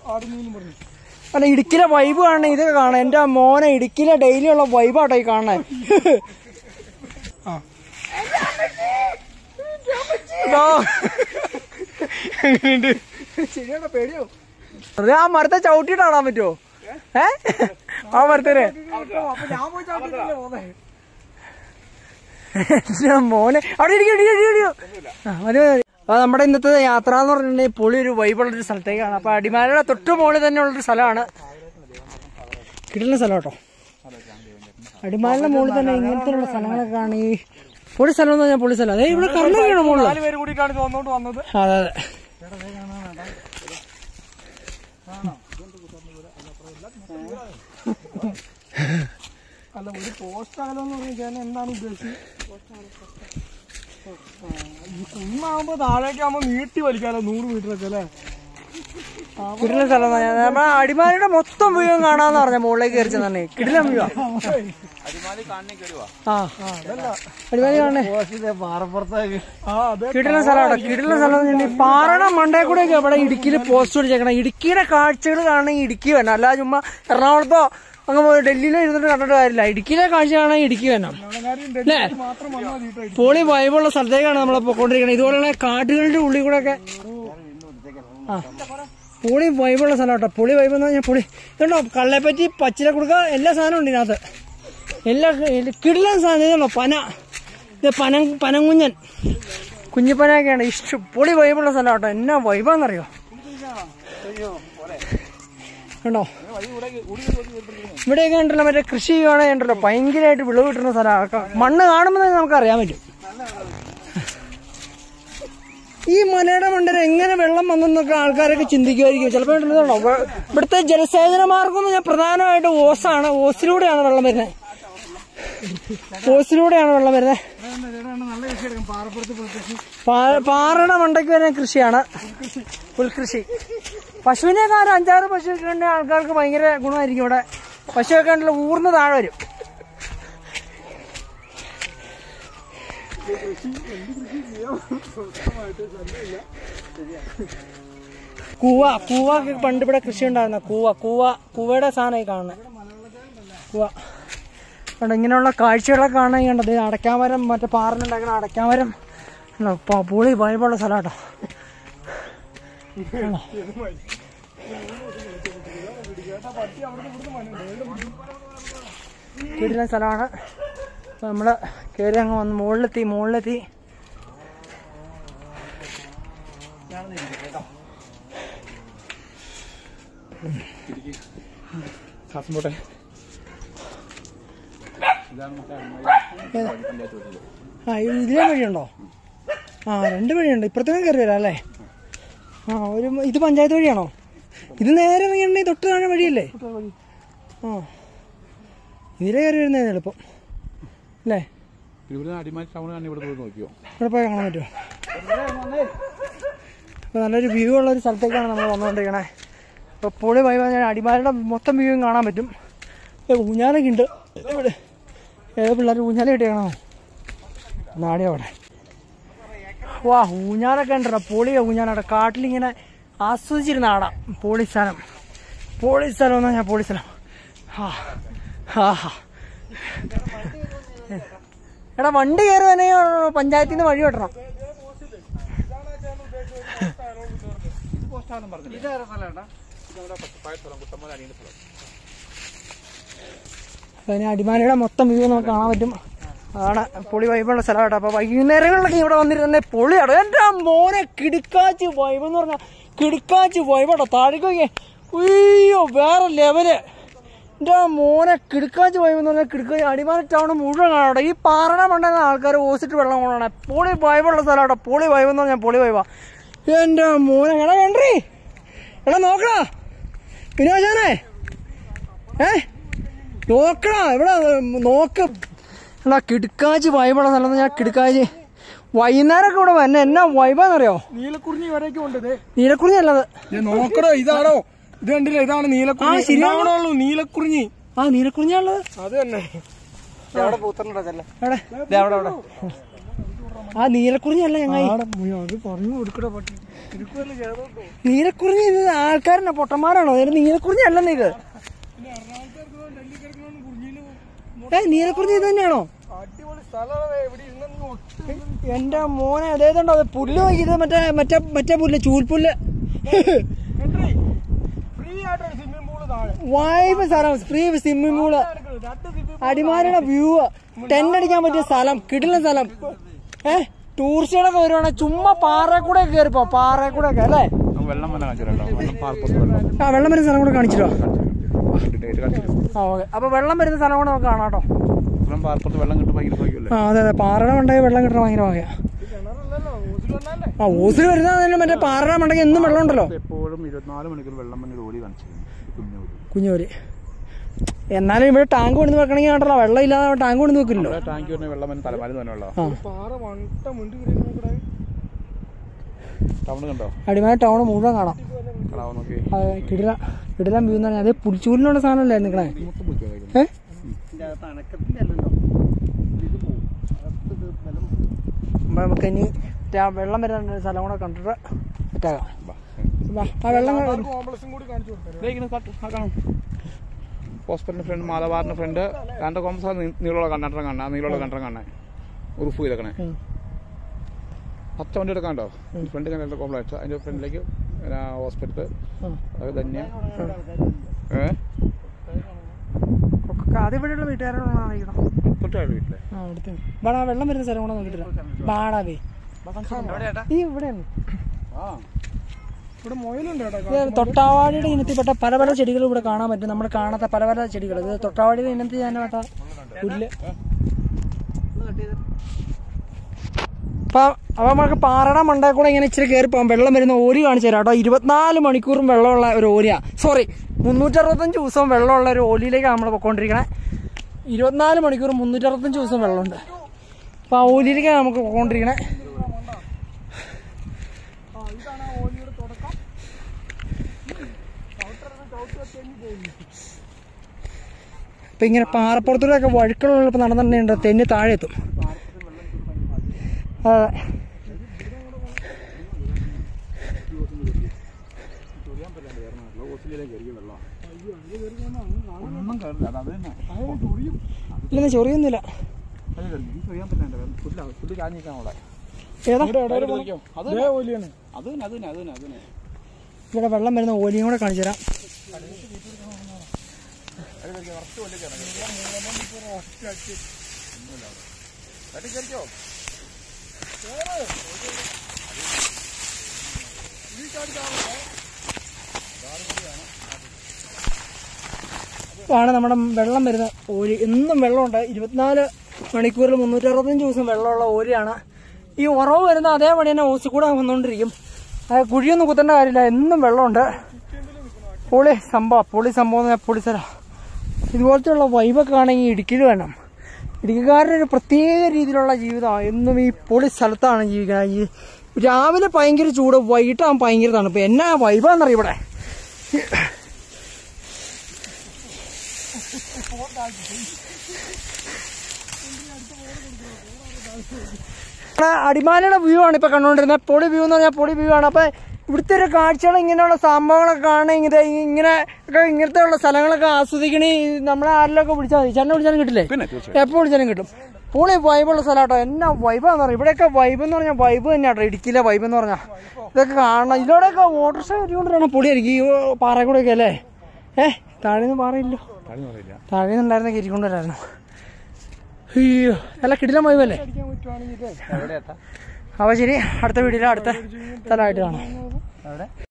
പാടുന്നു പറഞ്ഞു അല്ല ഇടുക്കിലെ വൈബ് കാണണേ ഇതൊക്കെ കാണാം എന്റെ മോനെ ഇടുക്കിലെ ഡെയിലി ഉള്ള വൈബാട്ടോ ഈ കാണണേ ആ ഇതാ. എങ്ങനെയുണ്ട് ശരിയാണോ പേടിയോ അത് ആ മരത്തെ ചവിട്ടിയിട്ട് കാണാൻ പറ്റുമോ ഏ ആ മരത്തേരെ അപ്പൊ ഞാൻ പോയി ചാട്ടിട്ടല്ലേ പോന്നെ എന്റെ മോനെ അവിടെ ഇരിക്കും ഇടിയോ ഇടിയോ ആ മതി മതി അപ്പൊ നമ്മുടെ ഇന്നത്തെ യാത്ര എന്ന് പറഞ്ഞിട്ടുണ്ടെങ്കിൽ പൊളി ഒരു വൈബുള്ള ഒരു സ്ഥലത്തേക്കാണ് അപ്പൊ അടിമാലയുടെ തൊട്ട് മുകളിൽ തന്നെ ഉള്ളൊരു സ്ഥലമാണ് കിട്ടുന്ന സ്ഥലം കേട്ടോ അടിമാലിന്റെ മുകളിൽ തന്നെ ഇങ്ങനത്തെ ഉള്ള സ്ഥലങ്ങളൊക്കെ ആണ് ഈ പൊളി സ്ഥലം എന്ന് പറഞ്ഞാൽ പൊളി സ്ഥലം അതെ ഇവിടെ കർണാടകയാണ് മുകളിൽ നാല് പേര് കൂടിയിട്ടാണ് ഇത് വന്നോണ്ട് വന്നത് അതെ അതെ അല്ല ഒരു പോസ്റ്റ് അകലം എന്ന് പറഞ്ഞാൽ എന്താണ് ഉദ്ദേശിച്ചത് ഈ കുന്നാകുമ്പോ താഴേക്ക് ആകുമ്പോ നീട്ടി വലിക്കാലോ നൂറ് മീറ്റർ ഒക്കെ അല്ലേ കിടിലൻ സ്ഥലം എന്ന് പറഞ്ഞാൽ നമ്മുടെ അടിമാലിയുടെ മൊത്തം വ്യൂ കാണാന്ന് പറഞ്ഞ മുകളിലേക്ക് കയറി ചെന്നെ കിടിലൻ വ്യൂ ആ അടിമാലി കാണണേ ആ അതെ കിടിലൻ സ്ഥലമാണ് കിടിലൻ സ്ഥലം എന്ന് വെച്ചിട്ടുണ്ടെങ്കിൽ പാറയുടെ മണ്ടേ കൂടെ ഒക്കെ ഇവിടെ ഇടുക്കിയിൽ പോസ്റ്റ് പിടിച്ചേക്കണം ഇടുക്കിയുടെ കാഴ്ചകൾ കാണണമെങ്കിൽ ഇടുക്കി വേണം അല്ല ചുമ്മാ എറണാകുളത്തോ അങ്ങ് പോയി ഡൽഹിയിലോ ഇരുന്നിട്ട് കണ്ടിട്ട് കാര്യമില്ല ഇടുക്കിയിലെ കാഴ്ച കാണാൻ ഇടുക്കി വേണം ഡൽഹിയിൽ മാത്രം വന്നാൽ മതി കേട്ടോ. പോളി വൈബുള്ള സ്ഥലത്തേക്കാണ് നമ്മൾ പൊക്കോണ്ടിരിക്കുന്നത് ഇതുപോലുള്ള കാട്ടുകളുടെ ഉള്ളിൽ കൂടെ ഒക്കെ ആ പുളി വൈബുള്ള സ്ഥലം കേട്ടോ പുളി വൈബ് എന്ന് പറഞ്ഞാൽ പുളി ഇതുണ്ടോ കള്ളെപ്പറ്റി പച്ചില കൊടുക്ക എല്ലാ സാധനവും ഉണ്ട് ഇതിനകത്ത് എല്ലാ കിടിലൻ സാധനം ഇതുണ്ടോ പന ഇത് പന പനങ്കുഞ്ഞൻ കുഞ്ഞിപ്പനൊക്കെയാണ് ഇഷ്ടം പൊളി വൈബുള്ള സ്ഥലം കേട്ടോ എന്നാ വൈബാന്നറിയോ കണ്ടോ ഇവിടെയൊക്കെ ഉണ്ടല്ലോ മറ്റേ കൃഷി ചെയ്യുകയാണെങ്കിൽ ഉണ്ടല്ലോ ഭയങ്കരമായിട്ട് വിളവ് കിട്ടുന്ന സ്ഥലമാണ് മണ്ണ് കാണുമ്പോൾ തന്നെ നമുക്ക് അറിയാൻ പറ്റും ഈ മലയുടെ മണ്ടര എങ്ങനെ വെള്ളം വന്നെന്നൊക്കെ ആൾക്കാരൊക്കെ ചിന്തിക്കുമായിരിക്കും ചിലപ്പോൾ ഉണ്ടല്ലോ വെ- ഇവിടുത്തെ ജലസേചന മാർഗം എന്ന് പറഞ്ഞാൽ പ്രധാനമായിട്ട് ഓസാണ് ഓസിലൂടെയാണ് വെള്ളം വരുന്നത് ഓസിലൂടെയാണ് വെള്ളം വരുന്നത് നല്ല കൃഷി എടുക്കും പാറപ്പുറത്ത് പുൽകൃഷി പാ- പാറയുടെ മണ്ടയ്ക്ക് വരുന്ന കൃഷിയാണ് പുൽകൃഷി പശുവിനെയൊക്കെ ഒരു അഞ്ചാറ് പശുവൊക്കെ ഉണ്ടെങ്കിൽ ആൾക്കാർക്ക് ഭയങ്കര ഗുണമായിരിക്കും ഇവിടെ പശുവൊക്കെ ഉണ്ടല്ലോ ഊർന്ന് താഴെ വരും കൂവ കൂവ ഒക്കെ പണ്ട് ഇവിടെ കൃഷി ഉണ്ടായിരുന്ന കൂവ കൂവ കൂവയുടെ സാധനമായി കാണുന്നത് കൂവ കണ്ടോ ഇങ്ങനെയുള്ള കാഴ്ചകളൊക്കെ കാണാൻ കണ്ടത് അടയ്ക്കാമരം മറ്റേ പാറിനുണ്ടാക്കുന്ന അടയ്ക്കാമരം ഉണ്ടോ, പ- പുളി വൈബുള്ള സ്ഥലമാട്ടോ കിടിലൻ സ്ഥലമാണ് അപ്പൊ നമ്മള് കയറി അങ്ങ് വന്ന് മുകളിലെത്തി മുകളിലെത്തി ശ്വാസം പോട്ടെ ആ ഇതിലേ വഴിയുണ്ടോ ആ രണ്ട് വഴിയുണ്ട് ഇപ്പുറത്തേക്കും കയറി വരാം അല്ലേ ആ ഒരു ഇത് പഞ്ചായത്ത് വഴിയാണോ ഇത് നേരെ ഇറങ്ങിയിട്ടുണ്ടെങ്കിൽ തൊട്ട് താഴെ വഴിയല്ലേ ആ ഇതിലേ കയറി വരുന്നതാണ് എളുപ്പം അല്ലേ ഇവിടെ അടിമാലി ടൗൺ തന്നെ ഇവിടെ പോയി നോക്കിയോ ഇവിടെ പോയി കാണാൻ പറ്റുമോ അപ്പോൾ നല്ലൊരു വ്യൂ ഉള്ള ഒരു സ്ഥലത്തേക്കാണ് നമ്മൾ വന്നുകൊണ്ടിരിക്കണേ അപ്പോൾ പുളി പോയി കഴിഞ്ഞാൽ അടിമാലിയുടെ മൊത്തം വ്യൂവും കാണാൻ പറ്റും ഏ, ഊഞ്ഞാലൊക്കെ ഉണ്ട് ഇവിടെ ഏതോ പിള്ളേർ ഊഞ്ഞാല കിട്ടിയാണോ നാടി അവിടെ വാ ഊഞ്ഞാലൊക്കെ ഉണ്ടല്ലോ പൊളിയ ഊഞ്ഞാലവിടെ കാട്ടിലിങ്ങനെ ആസ്വദിച്ചിരുന്ന ആടാ പോളി സ്ഥലം പോളി സ്ഥലം എന്നാ ഞാൻ പോളി സ്ഥലം ആ ആ എടാ വണ്ടി കയറുവാണെങ്കിൽ പഞ്ചായത്തിൽ നിന്ന് വഴി വിട്ടണം അപ്പൊ ഇനി അടിമാലിയുടെ മൊത്തം വ്യൂ നമുക്ക് കാണാൻ പറ്റും അതാണ് പൊളി വൈബുള്ള സ്ഥലമാട്ടോ അപ്പൊ വൈകുന്നേരങ്ങളിലൊക്കെ ഇവിടെ വന്നിരുന്നെ പൊളിയാണ് എന്റെ മോനെ കിടുക്കാച്ച് വൈബ് എന്ന് പറഞ്ഞാൽ കിടുക്കാച്ച് വൈബാട്ടോ താഴേക്കൊക്കെ അയ്യോ വേറെ ലെവല് എന്റെ മോനെ കിടുക്കാച്ച് വൈബ് എന്ന് പറഞ്ഞാൽ കിടുക്കാച്ച് അടിമാലി ടൗൺ മുഴുവൻ കാണാട്ടോ ഈ പാറണ മണ്ടെന്ന ആൾക്കാർ ഓസിട്ട് വെള്ളം കൊണ്ടാണ് പൊളി വൈബുള്ള സ്ഥലമാട്ടോ പൊളി വൈബ് എന്ന് പറഞ്ഞാൽ പൊളി വൈബാ എന്റെ മോനെ എടാ കണ്ടേ എടാ നോക്കടാ വിനോശാനെ ഏ നോക്കടാ ഇവിടെ നോക്ക് എടാ കിടുക്കാച്ചി വൈബുള്ള സ്ഥലം എന്ന് ഞാൻ കിടുക്കാച്ചി വൈകുന്നേരമൊക്കെ ഇവിടെ വന്നെ എന്നാ വൈബാന്നറിയോ നീലക്കുറിഞ്ഞി വരേക്കും ഉണ്ട് ദേ. നീലക്കുറിഞ്ഞി അല്ലത് ദേ നോക്കടോ ഇതാണോ ഇത് കണ്ടില്ല ഇതാണ് ആ, നീലക്കുറിഞ്ഞി ശരിയാണ്. ഇതാണോ നീലക്കുറിഞ്ഞി ആ നീലക്കുറിഞ്ഞാണുള്ളത് അത് തന്നെ എവിടെ ആ നീലക്കുറിഞ്ഞി അല്ല ഞങ്ങൾ ആടെ മുഴുവൻ അത് പറഞ്ഞു കൊടുക്കട പട്ടി തിരുക്കൂറിൽ കേതോട്ടോ നീലക്കുറിഞ്ഞി ഇത് ആൾക്കാരനാ പൊട്ടന്മാരാണോ ഇത് നീലക്കുറിഞ്ഞി അല്ലെന്ന് ഇത് പിന്നെ എറണാകുളത്ത് ഇറങ്ങുന്നോ ഡൽഹി ഇറങ്ങുന്നോ കുറിഞ്ഞില് ഏ നീലക്കുറിഞ്ഞി ഇത് തന്നെയാണോ അടിപൊളി സ്ഥലമാണ് എവിടെ ഇരുന്ന നീ ഒട്ടും എന്റെ മോനെ അതേതുണ്ടോ അത് പുല്ല് നോക്കി ഇത് മറ്റേ മറ്റേ മറ്റേ പുല്ല് ചൂൽപുല്ല് എൻട്രി ഫ്രീ ആയിട്ടൊരു സ്വിമ്മിംഗ് പൂള് താഴെ വൈബ് സ്ഥലം ഫ്രീ സ്വിമ്മിംഗ് പൂള് എടുക്കുന്നത്. രണ്ട് സ്വിമ്മിംഗ് അടിമാരുടെ വ്യൂ ടെന്റ് അടിക്കാൻ പറ്റിയ സ്ഥലം കിടിലൻ സ്ഥലം ഏ ടൂറിസ്റ്റുകളൊക്കെ വരുവാണെങ്കിൽ ചുമ്മാ പാറ കൂടെ കയറിപ്പോ പാറ കൂടെ ഒക്കെ അല്ലേ ആ വെള്ളം വന്ന കാണിച്ചിട്ടുണ്ടോ വെള്ളം പാർപ്പുറത്ത് വെള്ളം ആ വെള്ളം വരുന്ന സ്ഥലം കൂടെ കാണിച്ചിട്ടോ ഡേറ്റ് കാണിച്ചിട്ടു ആ ഓക്കെ അപ്പൊ വെള്ളം വരുന്ന സ്ഥലം കൂടെ നമുക്ക് കാണാം കേട്ടോ ഇപ്പം പാർപ്പുറത്ത് വെള്ളം കിട്ടും ഭയങ്കര ഭാഗ്യമല്ലേ ആ അതെ അതെ പാറയുടെ മണ്ടയിൽ വെള്ളം കിട്ടണ ഭയങ്കര വകയാ കിണറല്ലല്ലോ ഓസിൽ വന്നാലേ ആ ഓസിൽ വരുന്ന തന്നെ മറ്റേ പാറയുടെ മണ്ടയ്ക്ക് എന്നും വെള്ളം ഉണ്ടല്ലോ എപ്പോഴും ഇരുപത്തിനാല് മണിക്കൂർ വെള്ളം വന്ന് ഓടി കാണിച്ചിരുന്നു കുഞ്ഞോടി കുഞ്ഞൂര് എന്നാലും ഇവിടെ ടാങ്ക് കൊണ്ടു വെക്കണമെങ്കിൽ കണ്ടല്ലോ വെള്ളം ഇല്ലാതെ ടാങ്ക് കൊണ്ടു വെക്കില്ലല്ലോ ഇവിടെ ടാങ്കി വരുന്ന വെള്ളം വന്ന് തലമാരി തന്നെ വെള്ളം ആ പാറ വണ്ട മുണ്ട് കിടക്കുന്ന ടൗൺ കണ്ടോ അടിമാലി ടൗൺ മുഴുവൻ കാണാം കളാവ് നോക്കി ആ, കിടില കിടിലം വ്യൂ എന്ന് പറഞ്ഞാൽ അതേ പുൽച്ചൂരിനുള്ള സാധനമല്ലേ നിൽക്കണേ മൊത്തം പിടിച്ചോ ഏ അപ്പൊ നമുക്ക് ഇനി രാ- വെള്ളം വരുന്ന ഒരു സ്ഥലം കൂടെ കണ്ടിട്ട് സെറ്റാകാം വാ, ആ വെള്ളം ക- കോംപ്ലക്സും കൂടി കാണിച്ചു കൊടുത്തരാം ഹോസ്പിറ്റലിന്റെ ഫ്രണ്ട് മാലബാറിന്റെ ഫ്രണ്ട് രണ്ട് കോമ്പസ് നീളമുള്ള കണ്ടക്ടർ കാണാ നീളമുള്ള കണ്ടക്ടർ കാണാൻ ഉറുഫ് ചെയ്തേക്കണേ ഉം. പച്ച വണ്ടി എടുക്കാണ്ടോ ഫ്രണ്ട് രണ്ട് കോംപ്ലക്സ് അതിന്റെ ഫ്രണ്ടിലേക്ക് ഹോസ്പിറ്റൽ ഉം. അത് തന്നെ ഏ ഒക്കെ അത് ഇവിടെയുള്ള വീട്ടുകാരോടാണ് അറിയിക്കണം തൊട്ടായിട്ട് വീട്ടിലെ ആ അടുത്ത് ബാടാ ആ വെള്ളം വരുന്ന സ്ഥലം കൂടെ നോക്കിട്ടില്ല ബാടാവേ ഈ ഇവിടെയാണ് ആ ഇവിടെ മുയലുണ്ട് കേട്ടോ ഇത് തൊട്ടാവാടിയുടെ ഇനത്തിൽപ്പെട്ട പല പല ചെടികൾ ഇവിടെ കാണാൻ പറ്റും നമ്മൾ കാണാത്ത പല പല ചെടികൾ ഇത് തൊട്ടാവാടിയുടെ ഇനത്തിൽ തന്നെ പെട്ട പുല്ല് അപ്പൊ അപ്പൊ നമുക്ക് പാറയുടെ മണ്ടയിൽ കൂടെ ഇങ്ങനെ ഇച്ചിരി കയറി പോകാം വെള്ളം വരുന്ന ഓരി കാണിച്ചു തരാം കേട്ടോ ഇരുപത്തിനാല് മണിക്കൂറും വെള്ളമുള്ള ഒരു ഓരിയാ സോറി മുന്നൂറ്ററുപത്തഞ്ച് ദിവസവും വെള്ളമുള്ള ഒരു ഓലിയിലേക്കാണ് നമ്മൾ പൊക്കോണ്ടിരിക്കണേ ഇരുപത്തിനാല് മണിക്കൂറും മുന്നൂറ്ററുപത്തഞ്ച് ദിവസം വെള്ളമുണ്ട് അപ്പൊ ആ ഓലിയിലേക്കാണ് നമുക്ക് പൊക്കോണ്ടിരിക്കണേ ആ ഇതാണ് ആ ഓലിയുടെ തുടക്കം ചവിട്ടരുത് ചവിട്ടി തെന്നി പോകുന്നു ഇപ്പൊ ഇങ്ങനെ പാറപ്പുറത്തൂടെ ഒക്കെ വഴുക്കളുള്ളപ്പോൾ നടന്നിട്ടുണ്ട് തെന്നി താഴെ എത്തും അതെ ഒന്നും കയറില്ല അത് അത് തന്നെ ഇല്ലെന്ന് ചൊറിയൊന്നുമില്ല അത് കയറി ചൊറിയാൻ പറ്റില്ല പുല്ല പുല്ല് കാഞ്ഞിരിക്കാൻ അവിടെ ഏതാ അത് ഇതേ ഓലിയാണ് അത് തന്നെ അത് തന്നെ അത് തന്നെ അത് തന്നെ ഇവിടെ വെള്ളം വരുന്ന ഓലിയും കൂടെ കാണിച്ചു തരാം ആണ് നമ്മുടെ വെള്ളം വരുന്ന ഓരി എന്നും വെള്ളമുണ്ട് ഇരുപത്തിനാല് മണിക്കൂറിൽ മുന്നൂറ്ററുപത്തഞ്ച് ദിവസം വെള്ളമുള്ള ഓരിയാണ് ഈ ഉറവ് വരുന്ന അതേപടി തന്നെ ഓസ് കൂടെ വന്നുകൊണ്ടിരിക്കും അത് കുഴിയൊന്നും കുത്തേണ്ട കാര്യമില്ല എന്നും വെള്ളമുണ്ട് പൊളി സംഭവം പൊളി സംഭവം എന്ന് പറഞ്ഞാൽ പൊളി സ്ഥലം ഇതുപോലത്തെയുള്ള വൈബൊക്കെ ആണെങ്കിൽ ഇടുക്കിയിൽ വേണം ഇടുക്കിക്കാരുടെ ഒരു പ്രത്യേക രീതിയിലുള്ള ജീവിതമാണ് എന്നും ഈ പൊളി സ്ഥലത്താണ് ജീവിക്കുന്നത് ഈ രാവിലെ ഭയങ്കര ചൂട് വൈകിട്ടാകുമ്പോൾ ഭയങ്കര തണുപ്പ് എന്നാ വൈബാന്നറിയ ഇവിടെ ഇവിടെ അടിമാലിയുടെ വ്യൂ ആണ് ഇപ്പൊ കണ്ടുകൊണ്ടിരുന്നത് പൊളി വ്യൂ എന്ന് പറഞ്ഞാൽ പൊളി വ്യൂ ആണ് അപ്പൊ ഇവിടുത്തെ ഒരു കാഴ്ചകൾ ഇങ്ങനെയുള്ള സംഭവങ്ങളൊക്കെ കാണുക ഇങ്ങനെ ഇങ്ങനെ ഒക്കെ ഇങ്ങനത്തെ ഉള്ള സ്ഥലങ്ങളൊക്കെ ആസ്വദിക്കണേ നമ്മളെ ആരിലൊക്കെ വിളിച്ചാൽ മതി ചേട്ടനെ വിളിച്ചാലും കിട്ടില്ലേ പിന്നെ തീർച്ചയായും എപ്പോൾ വിളിച്ചാലും കിട്ടും പൊളി വൈബുള്ള സ്ഥലം കേട്ടോ എന്നാ വൈബാന്ന് പറയാം ഇവിടെയൊക്കെ വൈബ് എന്ന് പറഞ്ഞാൽ വൈബ് തന്നെയാട്ടോ ഇടുക്കിയിലെ വൈബ് എന്ന് പറഞ്ഞാൽ ഇതൊക്കെ കാണണം ഇതിലൂടെയൊക്കെ ഓട്ടോറിക്ഷ കയറിക്കൊണ്ടിരാണ് പൊളിയായിരിക്കും ഈ പാറ കൂടെയൊക്കെ അല്ലേ ഏഹ് താഴെ നിന്ന് പാറയില്ലോ കളി പറയില്ല താഴെ നിന്നുണ്ടായിരുന്ന കയറ്റിക്കൊണ്ടുവരായിരുന്നു അയ്യോ നല്ല കിടിലം വൈബല്ലേ അടിക്കാൻ പറ്റുവാണെങ്കിൽ എവിടെയാട്ടാ അപ്പോൾ ശരി അടുത്ത വീഡിയോയിൽ അടുത്ത സ്ഥലമായിട്ട് കാണാം